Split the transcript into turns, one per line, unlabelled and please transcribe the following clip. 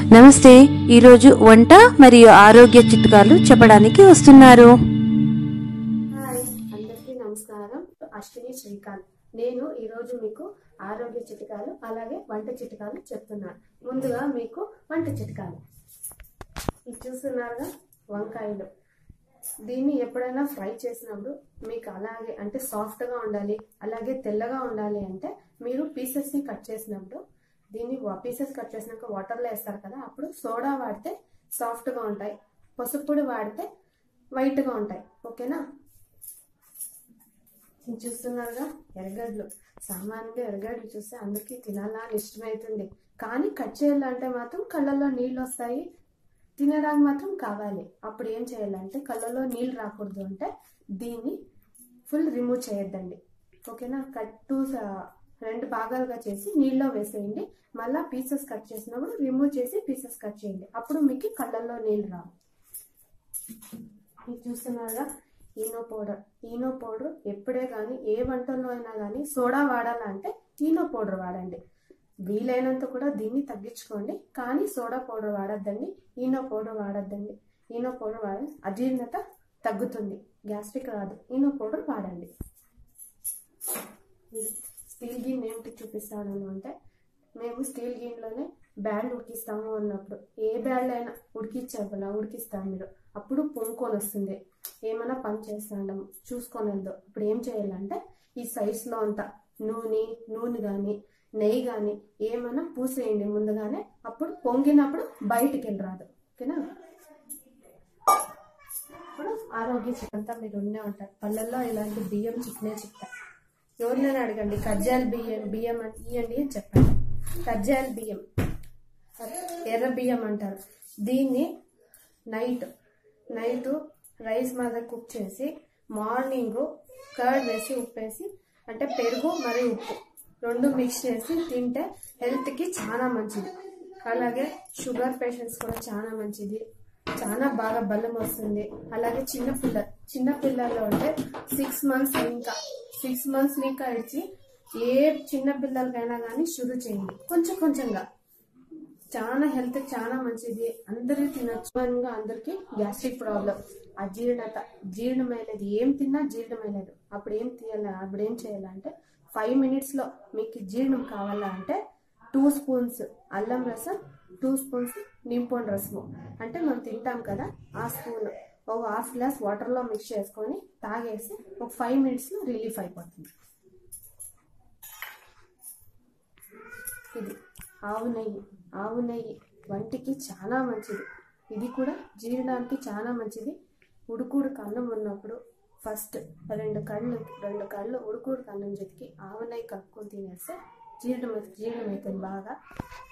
నమస్తే ఈరోజు వంట మరియు ఆరోగ్య చిట్కాలు చెప్పడానికి వస్తున్నారు
హాయ్ అందరికీ నమస్కారం అశ్విని శ్రీకాంత్ నేను ఈరోజు మీకు ఆరోగ్య చిట్కాలు అలాగే వంట చిట్కాలు చెప్తున్నాను ముందుగా మీకు వంట చిట్కాలు ఇది చూస్తున్నారుగా వంకాయలు దీన్ని ఎప్పుడైనా ఫ్రై చేసినప్పుడు మీకు అలాగే అంటే సాఫ్ట్గా ఉండాలి అలాగే తెల్లగా ఉండాలి అంటే మీరు పీసెస్ని కట్ చేసినప్పుడు దీన్ని పీసెస్ కట్ చేసినాక వాటర్లో వేస్తారు కదా అప్పుడు సోడా వాడితే సాఫ్ట్గా ఉంటాయి పసుపు పొడి వాడితే వైట్గా ఉంటాయి ఓకేనా ఇది చూస్తున్నారుగా ఎర్రగడ్డలు సామాన్యంగా ఎర్రగడ్డలు చూస్తే అందరికీ తినాలా అని ఇష్టమవుతుంది కానీ కట్ చేయాలంటే మాత్రం కళ్ళల్లో నీళ్ళు వస్తాయి తినడానికి మాత్రం కావాలి అప్పుడు ఏం చేయాలంటే కళ్ళలో నీళ్ళు రాకూడదు అంటే దీన్ని ఫుల్ రిమూవ్ చేయొద్దండి ఓకేనా కట్ టూ రెండు భాగాలుగా చేసి నీళ్ళలో వేసేయండి మళ్ళీ పీసెస్ కట్ చేసినప్పుడు రిమూవ్ చేసి పీసెస్ కట్ చేయండి అప్పుడు మీకు కళ్ళల్లో నీళ్ళు రావు ఇది చూస్తున్నారుగా ఈనో పౌడర్ ఈనో పౌడర్ ఎప్పుడే కానీ ఏ వంటల్లో అయినా కానీ సోడా వాడాలంటే ఈనో పౌడర్ వాడండి వీలైనంత కూడా దీన్ని తగ్గించుకోండి కానీ సోడా పౌడర్ వాడద్దండి ఈనో పౌడర్ వాడద్దండి ఈనో పౌడర్ వాడండి అజీర్ణత తగ్గుతుంది గ్యాస్ట్రిక్ రాదు ఈనో పౌడర్ వాడండి స్టీల్ గిన్నె ఏమిటి చూపిస్తాను అంటే మేము స్టీల్ గిన్నెలోనే బ్యాళ్ళు ఉడికిస్తాము అన్నప్పుడు ఏ బ్యాళ్ళు అయినా ఉడికించారు ఉడికిస్తాం మీరు అప్పుడు పొంగుకొని వస్తుంది ఏమైనా పని చేస్తాం చూసుకొని వెళ్దాం ఇప్పుడు ఏం చేయాలంటే ఈ సైజులో అంతా నూనె నూనె కానీ నెయ్యి కానీ ఏమైనా పూసేయండి ముందుగానే అప్పుడు పొంగినప్పుడు బయటికి వెళ్ళరాదు ఓకేనా ఇప్పుడు ఆరోగ్య చిక్కంతా మీరు ఉండే ఉంటారు పళ్ళల్లో ఇలాంటి బియ్యం చిక్నే చిక్తాయి ఎవరినైనా అడగండి కజ్జాల బియ్యం బియ్యం అంటే ఇవ్వండి అని చెప్పండి కజ్జాల బియ్యం ఎర్ర బియ్యం అంటారు దీన్ని నైట్ నైట్ రైస్ మీద కుక్ చేసి మార్నింగ్ కర్డ్ వేసి ఉప్పు వేసి అంటే పెరుగు మరియు ఉప్పు రెండు మిక్స్ చేసి తింటే హెల్త్కి చాలా మంచిది అలాగే షుగర్ పేషెంట్స్ కూడా చాలా మంచిది చాలా బాగా బలం వస్తుంది అలాగే చిన్న పిల్ల చిన్న పిల్లలు అంటే సిక్స్ మంత్స్ ఇంకా సిక్స్ మంత్స్ ఇంకా ఇచ్చి ఏ చిన్న పిల్లలకైనా కానీ షురు చేయండి కొంచెం కొంచెంగా చాలా హెల్త్ చాలా మంచిది అందరూ తినచ్చు ఇంకా అందరికి గ్యాస్ట్రిక్ ప్రాబ్లం అజీర్ణత జీర్ణమైనది ఏం తిన్నా జీర్ణమైనది అప్పుడు ఏం తీయాలి అప్పుడు ఏం చేయాలంటే ఫైవ్ మినిట్స్లో మీకు జీర్ణం కావాలా అంటే టూ స్పూన్స్ అల్లం రసం టూ స్పూన్స్ నింపొండి రసము అంటే మనం తింటాం కదా ఆ స్పూన్ ఒక హాఫ్ గ్లాస్ వాటర్లో మిక్స్ చేసుకొని తాగేసి ఒక ఫైవ్ మినిట్స్లో రిలీఫ్ అయిపోతుంది ఇది ఆవు నెయ్యి ఆవు నెయ్యి వంటికి చాలా మంచిది ఇది కూడా జీర్ణానికి చాలా మంచిది ఉడుకుడుకు అన్నం ఉన్నప్పుడు ఫస్ట్ రెండు కళ్ళు రెండు కళ్ళు ఉడుకుడుకు అన్నం చెతికి ఆవు నెయ్యి కలుపుకొని తినేస్తే జీర్ణం జీర్ణం అవుతుంది బాగా